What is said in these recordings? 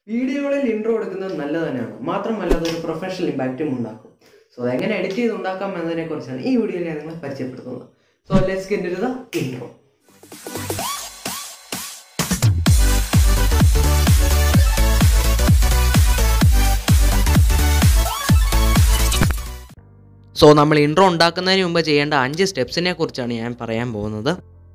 വീഡിയോകളിൽ ഇൻട്രോ എടുക്കുന്നത് നല്ലത് തന്നെയാണ് മാത്രമല്ല അതൊരു പ്രൊഫഷണൽ ഇമ്പാക്റ്റും ഉണ്ടാക്കും സോ അതെങ്ങനെ എഡിറ്റ് ചെയ്ത് ഉണ്ടാക്കാം എന്നതിനെ കുറിച്ചാണ് ഈ വീഡിയോയിൽ ഞാൻ നിങ്ങളെ പരിചയപ്പെടുത്തുന്നത് so let's get to the intro so നമ്മൾ ഇൻട്രോ ഉണ്ടാക്കുന്നതിന് മുമ്പ് ചെയ്യേണ്ട അഞ്ച് സ്റ്റെപ്സിനെ കുറിച്ചാണ് ഞാൻ പറയാൻ പോകുന്നത്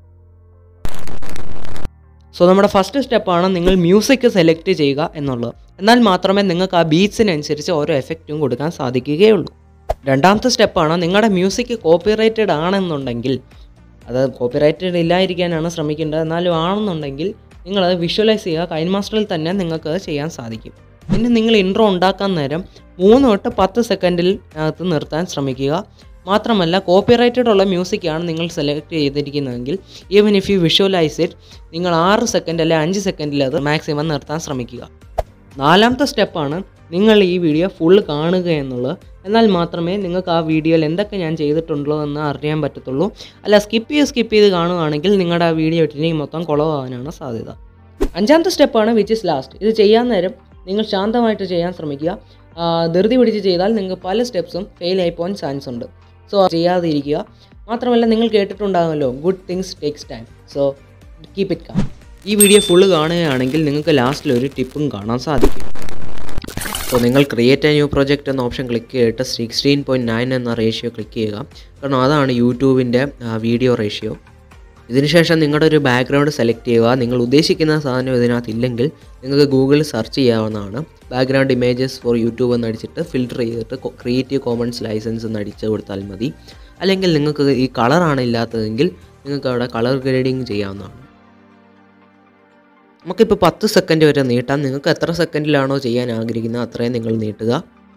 സോ നമ്മുടെ ഫസ്റ്റ് സ്റ്റെപ്പാണ് നിങ്ങൾ മ്യൂസിക് സെലക്ട് ചെയ്യുക എന്നുള്ളത് എന്നാൽ മാത്രമേ നിങ്ങൾക്ക് ആ ബീറ്റ്സിനനുസരിച്ച് ഓരോ എഫക്റ്റും കൊടുക്കാൻ സാധിക്കുകയുള്ളൂ രണ്ടാമത്തെ സ്റ്റെപ്പാണ് നിങ്ങളുടെ മ്യൂസിക് കോപ്പിറൈറ്റഡ് ആണെന്നുണ്ടെങ്കിൽ അത് കോപ്പിറൈറ്റഡ് ഇല്ലായിരിക്കാനാണ് ശ്രമിക്കേണ്ടത് എന്നാലും ആണെന്നുണ്ടെങ്കിൽ നിങ്ങളത് വിഷ്വലൈസ് ചെയ്യുക കൈൻ മാസ്റ്ററിൽ തന്നെ നിങ്ങൾക്ക് അത് ചെയ്യാൻ സാധിക്കും പിന്നെ നിങ്ങൾ ഇൻട്രോ ഉണ്ടാക്കാൻ നേരം മൂന്ന് തൊട്ട് പത്ത് സെക്കൻഡിൽ അകത്ത് നിർത്താൻ ശ്രമിക്കുക മാത്രമല്ല കോപ്പിറൈറ്റഡ് ഉള്ള മ്യൂസിക്കാണ് നിങ്ങൾ സെലക്ട് ചെയ്തിരിക്കുന്നതെങ്കിൽ even if you visualise it നിങ്ങൾ ആറ് സെക്കൻഡ് അല്ലെ അഞ്ച് സെക്കൻഡിൽ അത് മാക്സിമം നിർത്താൻ ശ്രമിക്കുക നാലാമത്തെ സ്റ്റെപ്പാണ് നിങ്ങൾ ഈ വീഡിയോ ഫുൾ കാണുക എന്നുള്ളത് എന്നാൽ മാത്രമേ നിങ്ങൾക്ക് ആ വീഡിയോയിൽ എന്തൊക്കെ ഞാൻ ചെയ്തിട്ടുണ്ടോ എന്ന് അറിയാൻ പറ്റത്തുള്ളൂ അല്ല സ്കിപ്പ് ചെയ്ത് സ്കിപ്പ് ചെയ്ത് കാണുകയാണെങ്കിൽ നിങ്ങളുടെ ആ വീഡിയോ എഡിറ്റിംഗ് മൊത്തം കുളമാകാനാണ് സാധ്യത അഞ്ചാമത്തെ സ്റ്റെപ്പാണ് വിച്ച് ഇസ് ലാസ്റ്റ് ഇത് ചെയ്യാൻ നേരം നിങ്ങൾ ശാന്തമായിട്ട് ചെയ്യാൻ ശ്രമിക്കുക ആ, ധൃതി പിടിച്ച് ചെയ്താൽ നിങ്ങൾക്ക് പല സ്റ്റെപ്സും ഫെയിൽ ആയി പോകാൻ ചാൻസ് ഉണ്ട് സോ ചെയ്യാതിരിക്കുക മാത്രമല്ല നിങ്ങൾ കേട്ടിട്ടുണ്ടാകുമല്ലോ good things takes time so keep it calm ഈ വീഡിയോ ഫുള്ള് കാണുകയാണെങ്കിൽ നിങ്ങൾക്ക് ലാസ്റ്റിൽ ഒരു ടിപ്പും കാണാൻ സാധിക്കും സോ നിങ്ങൾ ക്രിയേറ്റ് എ ന്യൂ പ്രോജക്റ്റ് എന്ന ഓപ്ഷൻ ക്ലിക്ക് ചെയ്തിട്ട് സിക്സ്റ്റീൻ പോയിൻറ്റ് നയൻ എന്ന റേഷ്യോ ക്ലിക്ക് ചെയ്യുക കാരണം അതാണ് യൂട്യൂബിൻ്റെ വീഡിയോ റേഷ്യോ ഇതിനുശേഷം നിങ്ങളുടെ ഒരു ബാക്ക്ഗ്രൗണ്ട് സെലക്ട് ചെയ്യുക നിങ്ങൾ ഉദ്ദേശിക്കുന്ന സാധനം ഇതിനകത്ത് ഇല്ലെങ്കിൽ നിങ്ങൾക്ക് ഗൂഗിളിൽ സെർച്ച് ചെയ്യാവുന്നതാണ് ബാക്ക്ഗ്രൗണ്ട് ഇമേജസ് ഫോർ യൂട്യൂബ് എന്ന് അടിച്ചിട്ട് ഫിൽറ്റർ ചെയ്തിട്ട് ക്രിയേറ്റീവ് കോമൺസ് ലൈസൻസ് എന്ന് അടിച്ച് കൊടുത്താൽ മതി അല്ലെങ്കിൽ നിങ്ങൾക്ക് ഈ കളറാണ് ഇല്ലാത്തതെങ്കിൽ നിങ്ങൾക്ക് അവിടെ കളർ ഗ്രേഡിങ് ചെയ്യാവുന്നതാണ് നമുക്കിപ്പോൾ പത്ത് സെക്കൻഡ് വരെ നീട്ടാം നിങ്ങൾക്ക് എത്ര സെക്കൻഡിലാണോ ചെയ്യാൻ ആഗ്രഹിക്കുന്നത് അത്രയും നിങ്ങൾ നീട്ടുക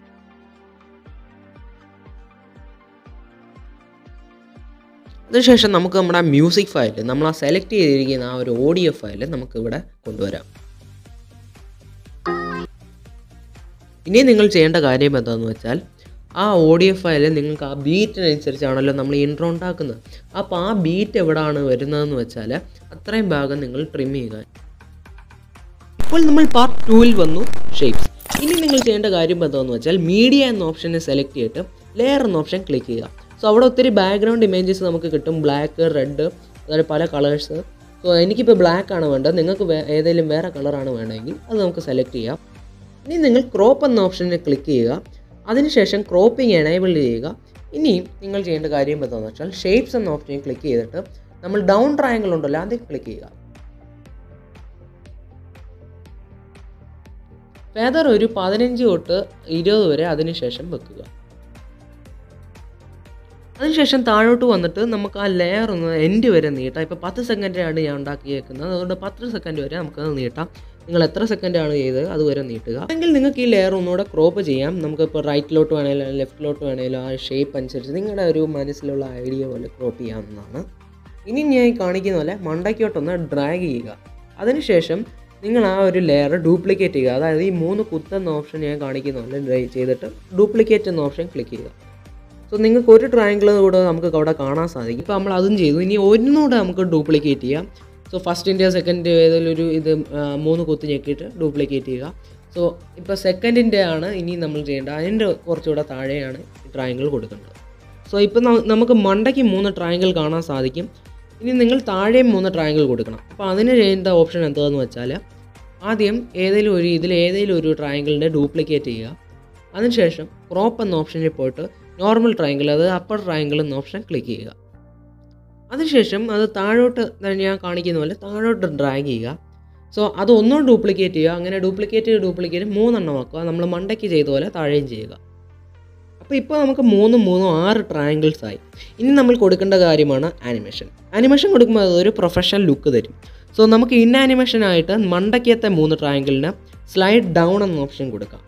അതിനുശേഷം നമുക്ക് നമ്മുടെ മ്യൂസിക് ഫയൽ നമ്മൾ ആ സെലക്ട് ചെയ്തിരിക്കുന്ന ആ ഒരു ഓഡിയോ ഫയൽ നമുക്ക് ഇവിടെ കൊണ്ടുവരാം ഇനി നിങ്ങൾ ചെയ്യേണ്ട കാര്യം എന്താണെന്ന് വെച്ചാൽ ആ ഓഡിയോ ഫയൽ നിങ്ങൾക്ക് ആ ബീറ്റിനനുസരിച്ചാണല്ലോ നമ്മൾ ഇൻട്രോ ഉണ്ടാക്കുന്നത് അപ്പോൾ ആ ബീറ്റ് എവിടെയാണ് വരുന്നതെന്ന് വെച്ചാൽ അത്രയും ഭാഗം നിങ്ങൾ ട്രിം ചെയ്യുക ഇപ്പോൾ നമ്മൾ പാർട്ട് ടൂവിൽ വന്നു ഷേപ്സ് ഇനി നിങ്ങൾ ചെയ്യേണ്ട കാര്യം എന്താണെന്ന് വെച്ചാൽ മീഡിയ എന്ന ഓപ്ഷനെ സെലക്ട് ചെയ്തിട്ട് ലെയർ എന്ന ഓപ്ഷൻ ക്ലിക്ക് ചെയ്യുക സോ അവിടെ ഒത്തിരി ബാക്ക്ഗ്രൗണ്ട് ഇമേജസ് നമുക്ക് കിട്ടും ബ്ലാക്ക് റെഡ് അതായത് പല കളേഴ്സ് സോ എനിക്കിപ്പോൾ ബ്ലാക്ക് ആണ് വേണ്ടത് നിങ്ങൾക്ക് വേ- ഏതെങ്കിലും വേറെ കളറാണ് വേണമെങ്കിൽ അത് നമുക്ക് സെലക്ട് ചെയ്യാം ഇനി നിങ്ങൾ ക്രോപ്പ് എന്ന ഓപ്ഷനിൽ ക്ലിക്ക് ചെയ്യുക അതിനുശേഷം ക്രോപ്പിംഗ് എനേബിൾ ചെയ്യുക ഇനി നിങ്ങൾ ചെയ്യേണ്ട കാര്യം എന്താണെന്ന് വെച്ചാൽ ഷേപ്സ് എന്ന ഓപ്ഷനിൽ ക്ലിക്ക് ചെയ്തിട്ട് നമ്മൾ ഡൗൺ ട്രയാങ്കിൾ ഉണ്ടല്ലോ അതിൽ ക്ലിക്ക് ചെയ്യുക ഫെദർ ഒരു പതിനഞ്ച് തൊട്ട് ഇരുപത് വരെ അതിനുശേഷം വെക്കുക അതിനുശേഷം താഴോട്ട് വന്നിട്ട് നമുക്ക് ആ ലെയർ ഒന്ന് എൻഡ് വരെ നീട്ടാം ഇപ്പോൾ പത്ത് സെക്കൻഡിലാണ് ഞാൻ ഉണ്ടാക്കിയേക്കുന്നത് അതുകൊണ്ട് പത്ത് സെക്കൻഡ് വരെ നമുക്കത് നീട്ടാം നിങ്ങൾ എത്ര സെക്കൻഡാണ് ചെയ്തത് അതുവരെ നീട്ടുക അല്ലെങ്കിൽ നിങ്ങൾക്ക് ഈ ലെയർ ഒന്നുകൂടെ ക്രോപ്പ് ചെയ്യാം നമുക്കിപ്പോൾ റൈറ്റിലോട്ട് വേണേലും ലെഫ്റ്റിലോട്ട് വേണേലും ആ ഷേപ്പ് അനുസരിച്ച് നിങ്ങളുടെ ഒരു മനസ്സിലുള്ള ഐഡിയ പോലെ ക്രോപ്പ് ചെയ്യാവുന്നതാണ് ഇനി ഞാൻ ഈ കാണിക്കുന്ന പോലെ മണ്ടയ്ക്കോട്ടൊന്ന് ഡ്രാഗ് ചെയ്യുക അതിനുശേഷം നിങ്ങൾ ആ ഒരു ലെയർ ഡ്യൂപ്ലിക്കേറ്റ് ചെയ്യുക അതായത് ഈ മൂന്ന് കുത്തെന്ന ഓപ്ഷൻ ഞാൻ കാണിക്കുന്ന പോലെ ഡ്രൈവ് ചെയ്തിട്ട് ഡ്യൂപ്ലിക്കേറ്റ് എന്ന ഓപ്ഷൻ ക്ലിക്ക് ചെയ്യുക സോ നിങ്ങൾക്ക് ഒരു ട്രയാങ്കിൾ കൂടെ നമുക്ക് അവിടെ കാണാൻ സാധിക്കും ഇപ്പോൾ നമ്മൾ അതും ചെയ്തു ഇനി ഒന്നുകൂടെ നമുക്ക് ഡ്യൂപ്ലിക്കേറ്റ് ചെയ്യാം സോ ഫസ്റ്റിൻ്റെ സെക്കൻഡ് ഏതെങ്കിലും ഒരു ഇത് ആ, മൂന്ന് കുത്ത് ഞെക്കിയിട്ട് ഡ്യൂപ്ലിക്കേറ്റ് ചെയ്യുക സോ ഇപ്പോൾ സെക്കൻഡിൻ്റെ ആണ് ഇനി നമ്മൾ ചെയ്യേണ്ടത് അതിൻ്റെ കുറച്ചുകൂടെ താഴെയാണ് ഈ ട്രയാങ്കിൾ കൊടുക്കേണ്ടത് സോ ഇപ്പോൾ നമുക്ക് മണ്ടയ്ക്ക് മൂന്ന് ട്രയാങ്കിൾ കാണാൻ സാധിക്കും ഇനി നിങ്ങൾ താഴെയും മൂന്ന് ട്രയാങ്കിൾ കൊടുക്കണം അപ്പോൾ അതിന് ചെയ്യേണ്ട ഓപ്ഷൻ എന്താണെന്ന് വെച്ചാൽ ആദ്യം ഏതെങ്കിലും ഒരു ഇതിൽ ഏതെങ്കിലും ഒരു ട്രയാങ്കിളിൻ്റെ ഡ്യൂപ്ലിക്കേറ്റ് ചെയ്യുക അതിനുശേഷം ക്രോപ്പ് എന്ന ഓപ്ഷനിൽ പോയിട്ട് നോർമൽ ട്രയാങ്കിൾ അത് അപ്പർ ട്രയാങ്കിൾ എന്ന ഓപ്ഷൻ ക്ലിക്ക് ചെയ്യുക അതിനുശേഷം അത് താഴോട്ട് ദാ ഞാൻ കാണിക്കുന്ന പോലെ താഴോട്ട് ഡ്രാഗ് ചെയ്യുക സോ അത് ഒന്നും ഡ്യൂപ്ലിക്കേറ്റ് ചെയ്യുക അങ്ങനെ ഡ്യൂപ്ലിക്കേറ്റ് ഡ്യൂപ്ലിക്കേറ്റ് മൂന്നെണ്ണം ആക്കുക നമ്മൾ മണ്ടയ്ക്ക് ചെയ്ത പോലെ താഴെയും ചെയ്യുക അപ്പോൾ ഇപ്പോൾ നമുക്ക് മൂന്നും മൂന്നും ആറ് ട്രയാങ്കിൾസ് ആയി ഇനി നമ്മൾ കൊടുക്കേണ്ട കാര്യമാണ് ആനിമേഷൻ ആനിമേഷൻ കൊടുക്കുമ്പോൾ അതൊരു പ്രൊഫഷണൽ ലുക്ക് തരും സോ നമുക്ക് ഇൻ ആനിമേഷനായിട്ട് മണ്ടയ്ക്കത്തെ മൂന്ന് ട്രയാങ്കിളിന് സ്ലൈഡ് ഡൗൺ എന്ന ഓപ്ഷൻ കൊടുക്കാം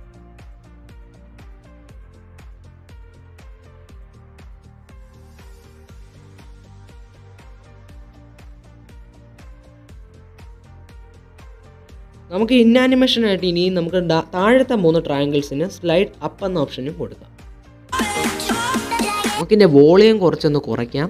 നമുക്ക് ഇൻ ആനിമേഷനായിട്ട് ഇനി നമുക്ക് ഡാ- താഴത്തെ മൂന്ന് ട്രയാങ്കിൾസിന് സ്ലൈഡ് അപ്പ് എന്ന ഓപ്ഷനും കൊടുക്കാം നമുക്കിൻ്റെ വോളിയം കുറച്ചൊന്ന് കുറയ്ക്കാം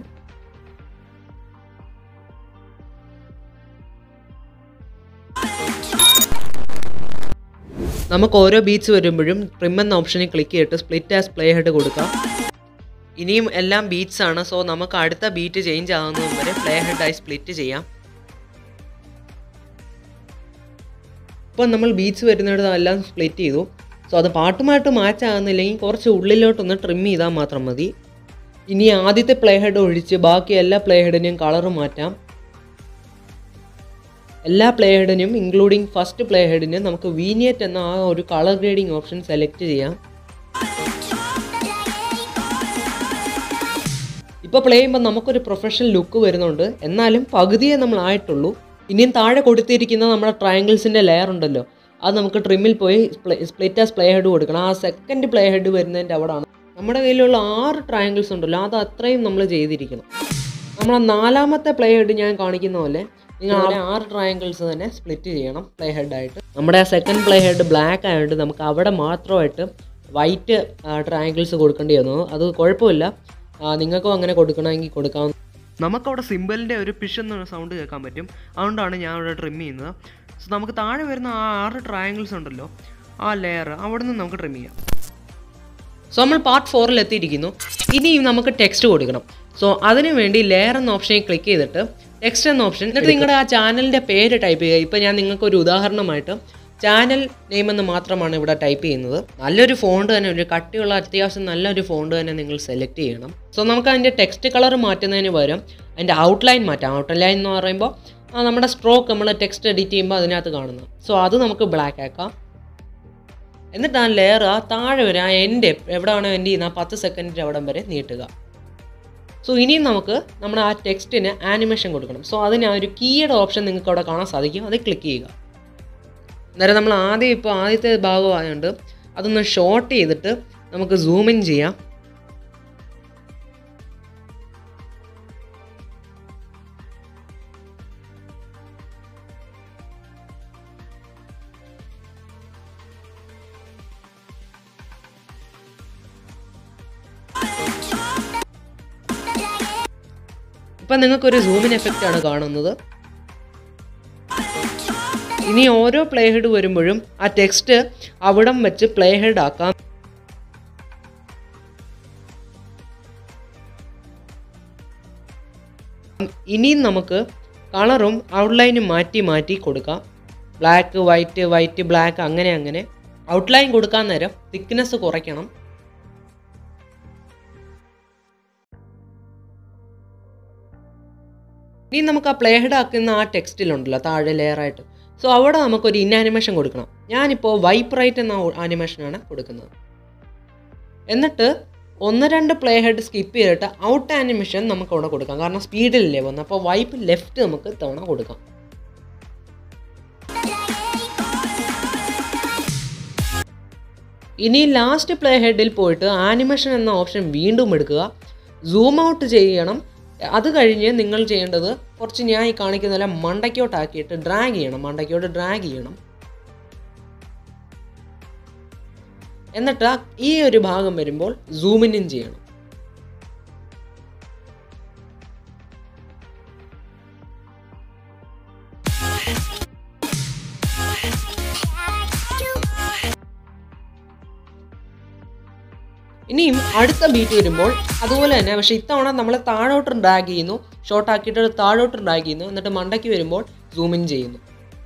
നമുക്ക് ഓരോ ബീറ്റ്സ് വരുമ്പോഴും ട്രിം എന്ന ഓപ്ഷനിൽ ക്ലിക്ക് ചെയ്തിട്ട് സ്പ്ലിറ്റ് ആസ് പ്ലേ ഹെഡ് കൊടുക്കാം ഇനിയും എല്ലാം ബീറ്റ്സ് ആണ് സോ നമുക്ക് അടുത്ത ബീറ്റ് ചേഞ്ച് ആകുന്നതും വരെ പ്ലേ ഹെഡായി സ്പ്ലിറ്റ് ചെയ്യാം ഇപ്പം നമ്മൾ ബീറ്റ്സ് വരുന്നിടത്തെല്ലാം സ്പ്ലിറ്റ് ചെയ്തു സോ അത് പാട്ടുമായിട്ട് മാച്ച് ആകുന്നില്ലെങ്കിൽ കുറച്ച് ഉള്ളിലോട്ടൊന്ന് ട്രിം ചെയ്താൽ മാത്രം മതി ഇനി ആദ്യത്തെ പ്ലേ ഹെഡ് ഒഴിച്ച് ബാക്കി എല്ലാ പ്ലേ ഹെഡിനെയും കളർ മാറ്റാം എല്ലാ പ്ലേ ഹെഡിനും ഇൻക്ലൂഡിങ് ഫസ്റ്റ് പ്ലേ ഹെഡിന് നമുക്ക് വീനിയറ്റ് എന്ന ആ ഒരു കളർ ഗ്രേഡിംഗ് ഓപ്ഷൻ സെലക്ട് ചെയ്യാം ഇപ്പോൾ പ്ലേ ചെയ്യുമ്പോൾ നമുക്കൊരു പ്രൊഫഷണൽ ലുക്ക് വരുന്നുണ്ട് എന്നാലും പകുതിയേ നമ്മൾ ആയിട്ടുള്ളൂ ഇനിയും താഴെ കൊടുത്തിരിക്കുന്ന നമ്മുടെ ട്രയാങ്കിൾസിൻ്റെ ലെയർ ഉണ്ടല്ലോ അത് നമുക്ക് ട്രിമ്മിൽ പോയി സ്പ്ലിറ്റ് ആസ് പ്ലേ ഹെഡ് കൊടുക്കണം ആ സെക്കൻഡ് പ്ലേ ഹെഡ് വരുന്നതിൻ്റെ അവിടെയാണ് നമ്മുടെ കയ്യിലുള്ള ആറ് ട്രയാങ്കിൾസ് ഉണ്ടല്ലോ അത് അത്രയും നമ്മൾ ചെയ്തിരിക്കണം നമ്മളെ നാലാമത്തെ പ്ലേ ഹെഡ് ഞാൻ കാണിക്കുന്ന പോലെ നിങ്ങൾ അവിടെ ആറ് ട്രയാങ്കിൾസ് തന്നെ സ്പ്ലിറ്റ് ചെയ്യണം പ്ലേ ഹെഡായിട്ട് നമ്മുടെ ആ സെക്കൻഡ് പ്ലേ ഹെഡ് ബ്ലാക്ക് ആയതുകൊണ്ട് നമുക്ക് അവിടെ മാത്രമായിട്ട് വൈറ്റ് ട്രയാങ്കിൾസ് കൊടുക്കേണ്ടി വന്നു അത് കുഴപ്പമില്ല ആ, നിങ്ങൾക്കും അങ്ങനെ കൊടുക്കണമെങ്കിൽ കൊടുക്കാം നമുക്കവിടെ സിമ്പിളിൻ്റെ ഒരു പിഷ് എന്ന സൗണ്ട് കേൾക്കാൻ പറ്റും അതുകൊണ്ടാണ് ഞാൻ അവിടെ ട്രിം ചെയ്യുന്നത് സോ നമുക്ക് താഴെ വരുന്ന ആ ആറ് ട്രയാങ്കിൾസ് ഉണ്ടല്ലോ ആ ലെയർ അവിടെ നിന്ന് നമുക്ക് ട്രിം ചെയ്യാം സോ നമ്മൾ പാർട്ട് ഫോറിൽ എത്തിയിരിക്കുന്നു ഇനിയും നമുക്ക് ടെക്സ്റ്റ് കൊടുക്കണം സോ അതിനു വേണ്ടി ലെയർ എന്ന ഓപ്ഷനിൽ ക്ലിക്ക് ചെയ്തിട്ട് ടെക്സ്റ്റ് എന്ന ഓപ്ഷൻ എന്നിട്ട് നിങ്ങളുടെ ആ ചാനലിൻ്റെ പേര് ടൈപ്പ് ചെയ്യുക ഇപ്പോൾ ഞാൻ നിങ്ങൾക്ക് ഒരു ഉദാഹരണമായിട്ട് ചാനൽ നെയിം എന്ന് മാത്രമാണ് ഇവിടെ ടൈപ്പ് ചെയ്യുന്നത് നല്ലൊരു ഫോണ്ട് തന്നെ ഒരു കട്ടിയുള്ള അത്യാവശ്യം നല്ലൊരു ഫോണ്ട് തന്നെ നിങ്ങൾ സെലക്ട് ചെയ്യണം സോ നമുക്ക് അതിൻ്റെ ടെക്സ്റ്റ് കളർ മാറ്റുന്നതിന് പകരം അതിൻ്റെ ഔട്ട്ലൈൻ മാറ്റാം ഔട്ട്ലൈൻ എന്ന് പറയുമ്പോൾ ആ നമ്മുടെ സ്ട്രോക്ക് നമ്മൾ ടെക്സ്റ്റ് എഡിറ്റ് ചെയ്യുമ്പോൾ അതിനകത്ത് കാണുന്നത് സോ അത് നമുക്ക് ബ്ലാക്ക് ആക്കാം എന്നിട്ട് ആ ലെയർ ആ താഴെ വരെ ആ എൻ്റെ എവിടെയാണോ എൻ്റെ ചെയ്യുന്നത് ആ പത്ത് സെക്കൻഡിൻ്റെ അവിടം വരെ നീട്ടുക സോ ഇനിയും നമുക്ക് നമ്മുടെ ആ ടെക്സ്റ്റിന് ആനിമേഷൻ കൊടുക്കണം സോ അതിന് ആ ഒരു കീയുടെ ഓപ്ഷൻ നിങ്ങൾക്ക് അവിടെ കാണാൻ സാധിക്കും അത് ക്ലിക്ക് ചെയ്യുക അന്നേരം നമ്മൾ ആദ്യം ഇപ്പോൾ ആദ്യത്തെ ഭാഗമായതുകൊണ്ട് അതൊന്ന് ഷോർട്ട് ചെയ്തിട്ട് നമുക്ക് സൂം ഇൻ ചെയ്യാം ഇപ്പം നിങ്ങൾക്കൊരു സൂമിൻ എഫക്റ്റ് ആണ് കാണുന്നത് ഇനി ഓരോ പ്ലേ ഹെഡ് വരുമ്പോഴും ആ ടെക്സ്റ്റ് അവിടം വെച്ച് പ്ലേ ഹെഡ് ആക്കാം ഇനിയും നമുക്ക് കളറും ഔട്ട്ലൈനും മാറ്റി മാറ്റി കൊടുക്കാം ബ്ലാക്ക് വൈറ്റ് വൈറ്റ് ബ്ലാക്ക് അങ്ങനെ അങ്ങനെ ഔട്ട്ലൈൻ കൊടുക്കാൻ നേരം തിക്നെസ് കുറയ്ക്കണം ഇനി നമുക്ക് ആ പ്ലേ ഹെഡ് ആക്കുന്ന ആ ടെക്സ്റ്റിലുണ്ടല്ലോ താഴെ ലെയറായിട്ട് സോ അവിടെ നമുക്കൊരു ഇൻ ആനിമേഷൻ കൊടുക്കണം ഞാനിപ്പോൾ വൈപ്പ് റൈറ്റ് എന്ന ആനിമേഷനാണ് കൊടുക്കുന്നത് എന്നിട്ട് ഒന്ന് രണ്ട് പ്ലേ ഹെഡ് സ്കിപ്പ് ചെയ്തിട്ട് ഔട്ട് ആനിമേഷൻ നമുക്ക് അവിടെ കൊടുക്കാം കാരണം സ്പീഡിലല്ലേ വന്നത് അപ്പോൾ വൈപ്പ് ലെഫ്റ്റ് നമുക്ക് തവണ കൊടുക്കാം ഇനി ലാസ്റ്റ് പ്ലേ ഹെഡിൽ പോയിട്ട് ആനിമേഷൻ എന്ന ഓപ്ഷൻ വീണ്ടും എടുക്കുക സൂം ഔട്ട് ചെയ്യണം അത് കഴിഞ്ഞ് നിങ്ങൾ ചെയ്യേണ്ടത് കുറച്ച് ഞാൻ ഈ കാണിക്കുന്ന പോലെ മണ്ടയ്ക്കോട്ടാക്കിയിട്ട് ഡ്രാഗ് ചെയ്യണം മണ്ടയ്ക്കോട്ട് ഡ്രാഗ് ചെയ്യണം എന്നിട്ട് ആ- ഈ ഒരു ഭാഗം വരുമ്പോൾ സൂമിനും ചെയ്യണം ഇനിയും അടുത്ത ബീറ്റ് വരുമ്പോൾ അതുപോലെ തന്നെ പക്ഷേ ഇത്തവണ നമ്മൾ താഴോട്ട് ഡ്രാഗ് ചെയ്യുന്നു ഷോർട്ട് ആക്കിയിട്ട് താഴോട്ട് ഡ്രാഗ് ചെയ്യുന്നു എന്നിട്ട് മണ്ടയ്ക്ക് വരുമ്പോൾ സൂം ഇൻ ചെയ്യുന്നു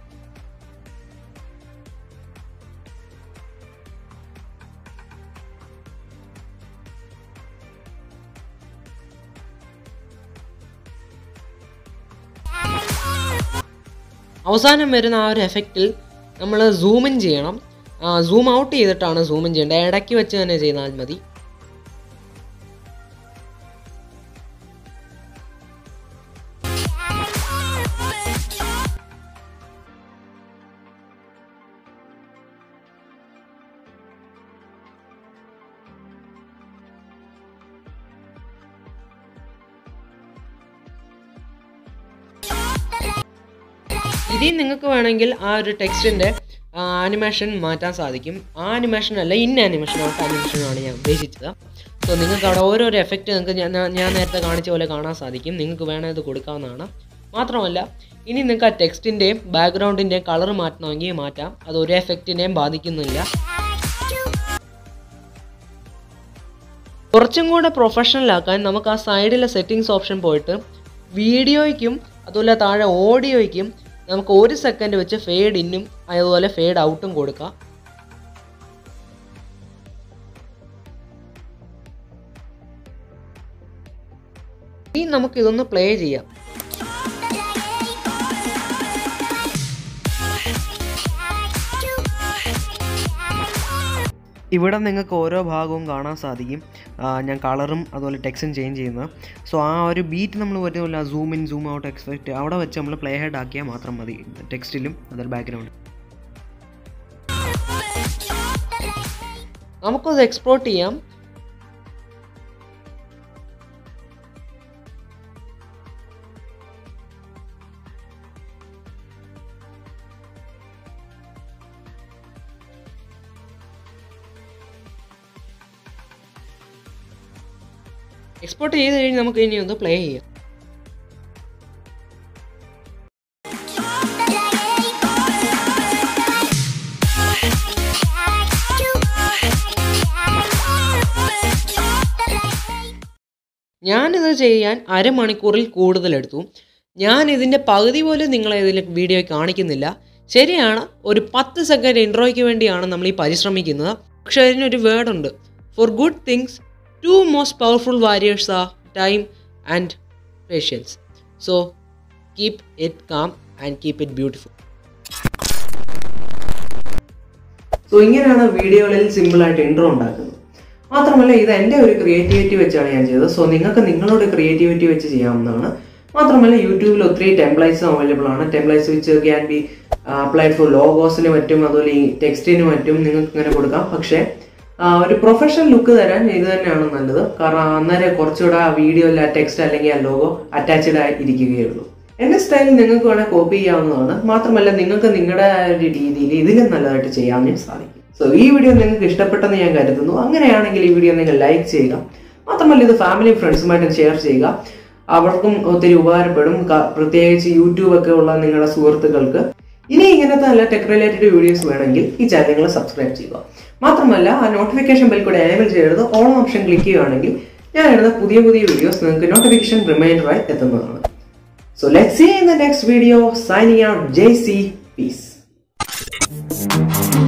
അവസാനം വരുന്ന ആ ഒരു എഫക്റ്റിൽ നമ്മൾ സൂം ഇൻ ചെയ്യണം സൂം ഔട്ട് ചെയ്തിട്ടാണ് സൂം ഇൻ ചെയ്യേണ്ടത് ഇടയ്ക്ക് വെച്ച് തന്നെ ചെയ്താൽ മതി ഇതിൽ നിങ്ങൾക്ക് വേണമെങ്കിൽ ആ ഒരു ടെക്സ്റ്റിൻ്റെ ആനിമേഷൻ മാറ്റാൻ സാധിക്കും ആ ആനിമേഷൻ അല്ല ഇൻ ആനിമേഷൻ ഔട്ട് ആനിമേഷനാണ് ഞാൻ ഉദ്ദേശിച്ചത് സോ നിങ്ങൾക്ക് അവിടെ ഓരോരോ എഫക്റ്റ് നിങ്ങൾക്ക് ഞാൻ ഞാൻ നേരത്തെ കാണിച്ച പോലെ കാണാൻ സാധിക്കും നിങ്ങൾക്ക് വേണമെങ്കിൽ ഇത് കൊടുക്കാവുന്നതാണ് മാത്രമല്ല ഇനി നിങ്ങൾക്ക് ആ ടെക്സ്റ്റിൻ്റെയും ബാക്ക്ഗ്രൗണ്ടിൻ്റെയും കളർ മാറ്റണമെങ്കിൽ മാറ്റാം അത് ഒരു എഫക്റ്റിനെയും ബാധിക്കുന്നില്ല കുറച്ചും കൂടെ പ്രൊഫഷണൽ ആക്കാൻ നമുക്ക് ആ സൈഡിലെ സെറ്റിങ്സ് ഓപ്ഷൻ പോയിട്ട് വീഡിയോയ്ക്കും അതുപോലെ താഴെ ഓഡിയോയ്ക്കും നമുക്ക് ഒരു സെക്കൻഡ് വെച്ച് ഫേഡ് ഇന്നും അതുപോലെ ഫേഡ് ഔട്ടും കൊടുക്കാം ഇനി നമുക്ക് ഇതൊന്ന് പ്ലേ ചെയ്യാം ഇവിടെ നിങ്ങൾക്ക് ഓരോ ഭാഗവും കാണാൻ സാധിക്കും ആ, ഞാൻ കളറും അതുപോലെ ടെക്സ്റ്റും ചേഞ്ച് ചെയ്യുന്നത് സോ ആ ഒരു ബീറ്റ് നമ്മൾ വരുമല്ല zoom in zoom out expect അവിടെ വെച്ച് നമ്മൾ പ്ലേ ഹെഡ് ആക്കിയാൽ മാത്രം മതി ടെക്സ്റ്റിലും അതുപോലെ ബാക്ക്ഗ്രൗണ്ട് നമുക്കത് എക്സ്പ്ലോർട്ട് ചെയ്യാം എക്സ്പോർട്ട് ചെയ്ത് കഴിഞ്ഞ് നമുക്ക് ഇനി ഒന്ന് പ്ലേ ചെയ്യാം ഞാനിത് ചെയ്യാൻ അരമണിക്കൂറിൽ കൂടുതൽ എടുത്തു ഞാൻ ഇതിൻ്റെ പകുതി പോലും നിങ്ങളെ ഇതിൽ വീഡിയോ കാണിക്കുന്നില്ല ശരിയാണ് ഒരു പത്ത് സെക്കൻഡ് ഇൻട്രോയ്ക്ക് വേണ്ടിയാണ് നമ്മൾ ഈ പരിശ്രമിക്കുന്നത് പക്ഷെ അതിനൊരു വേർഡുണ്ട് for good things two most powerful warriors are time and patience so keep it calm and keep it beautiful so ഇങ്ങനെയാണ് വീഡിയോകളിൽ സിമ്പിളായിട്ട് ഇൻട്രോ ഉണ്ടാക്കുന്നത് മാത്രമല്ല ഇത് എൻ്റെ ഒരു ക്രിയേറ്റിവിറ്റി വെച്ചാണ് ഞാൻ ചെയ്തത് സോ നിങ്ങൾക്ക് നിങ്ങളുടെ ക്രിയേറ്റിവിറ്റി വെച്ച് ചെയ്യാവുന്നതാണ് മാത്രമല്ല യൂട്യൂബിൽ ഒത്തിരി ടെംപ്ലേറ്റ്സ് അവൈലബിൾ ആണ് ടെംപ്ലേറ്റ്സ് വെച്ച് ക്യാൻ ബി അപ്ലൈഡ് ഫോർ ലോഗോസിന് പറ്റും അതുപോലെ ഈ ടെക്സ്റ്റിന് പറ്റും നിങ്ങൾക്ക് ഇങ്ങനെ കൊടുക്കാം പക്ഷേ ആ, ഒരു പ്രൊഫഷണൽ ലുക്ക് തരാൻ ഇത് തന്നെയാണ് നല്ലത് കാരണം അന്നേരം കുറച്ചുകൂടെ ആ വീഡിയോയിൽ ആ ടെക്സ്റ്റ് അല്ലെങ്കിൽ ആ ലോഗോ അറ്റാച്ച്ഡ് ആയി ഇരിക്കുകയുള്ളൂ എൻ്റെ സ്റ്റൈൽ നിങ്ങൾക്ക് വേണേൽ കോപ്പി ചെയ്യാവുന്നതാണ് മാത്രമല്ല നിങ്ങൾക്ക് നിങ്ങളുടെ ഒരു രീതിയിൽ ഇതിലും നല്ലതായിട്ട് ചെയ്യാനും സാധിക്കും സോ ഈ വീഡിയോ നിങ്ങൾക്ക് ഇഷ്ടപ്പെട്ടെന്ന് ഞാൻ കരുതുന്നു അങ്ങനെയാണെങ്കിൽ ഈ വീഡിയോ നിങ്ങൾ ലൈക്ക് ചെയ്യുക മാത്രമല്ല ഇത് ഫാമിലി ഫ്രണ്ട്സുമായിട്ടും ഷെയർ ചെയ്യുക അവർക്കും ഒത്തിരി ഉപകാരപ്പെടും ക- പ്രത്യേകിച്ച് യൂട്യൂബ് ഒക്കെ ഉള്ള നിങ്ങളുടെ സുഹൃത്തുക്കൾക്ക് ഇനി ഇങ്ങനത്തെ നല്ല ടെക് റിലേറ്റഡ് വീഡിയോസ് വേണമെങ്കിൽ ഈ ചാനൽ നിങ്ങൾ സബ്സ്ക്രൈബ് ചെയ്യുക മാത്രമല്ല ആ നോട്ടിഫിക്കേഷൻ ബെൽ കൂടെ എനേബിൾ ചെയ്യരുത് ഓൺ ഓപ്ഷൻ ക്ലിക്ക് ചെയ്യുകയാണെങ്കിൽ ഞാൻ ഇടുന്ന പുതിയ പുതിയ വീഡിയോസ് നിങ്ങൾക്ക് നോട്ടിഫിക്കേഷൻ റിമൈൻഡറായി എത്തുന്നതാണ് So let's see in the next video. Signing out, JC. Peace.